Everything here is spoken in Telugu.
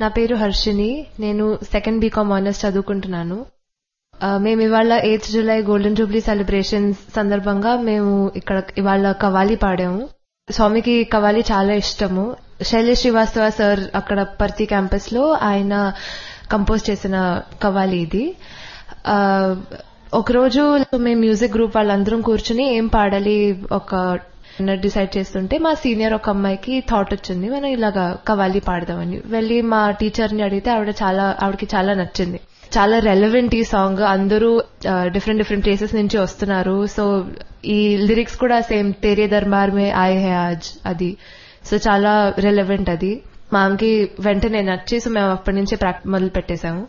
నా పేరు హర్షిని నేను సెకండ్ బీకామ్ ఆనర్స్ చదువుకుంటున్నాను ఆ, మేము ఇవాళ eighth July golden jubilee celebrations సందర్భంగా మేము ఇక్కడ ఇవాళ కవాలి పాడాము స్వామికి కవాలి చాలా ఇష్టము శైలేష్ శ్రీవాస్తవ సార్ అక్కడ పర్తి క్యాంపస్ లో ఆయన కంపోజ్ చేసిన కవాలి ఇది ఆ, ఒకరోజు మేము మ్యూజిక్ గ్రూప్ వాళ్ళందరం కూర్చుని ఏం పాడాలి ఒక డిసైడ్ చేస్తుంటే మా సీనియర్ ఒక అమ్మాయికి థాట్ వచ్చింది మనం ఇలాగా కవాలి పాడదామని వెళ్ళి మా టీచర్ ని అడిగితే ఆవిడ చాలా ఆవిడకి చాలా నచ్చింది చాలా రెలవెంట్ ఈ సాంగ్ అందరూ డిఫరెంట్ డిఫరెంట్ ప్లేసెస్ నుంచి వస్తున్నారు సో ఈ లిరిక్స్ కూడా సేమ్ తేరే దర్బార్ మే ఆయే హే ఆజ్ అది సో చాలా రెలవెంట్ అది మాకి వెంటనే నచ్చి సో మేము అప్పటి నుంచే ప్రాక్టీస్ మొదలు పెట్టేశాము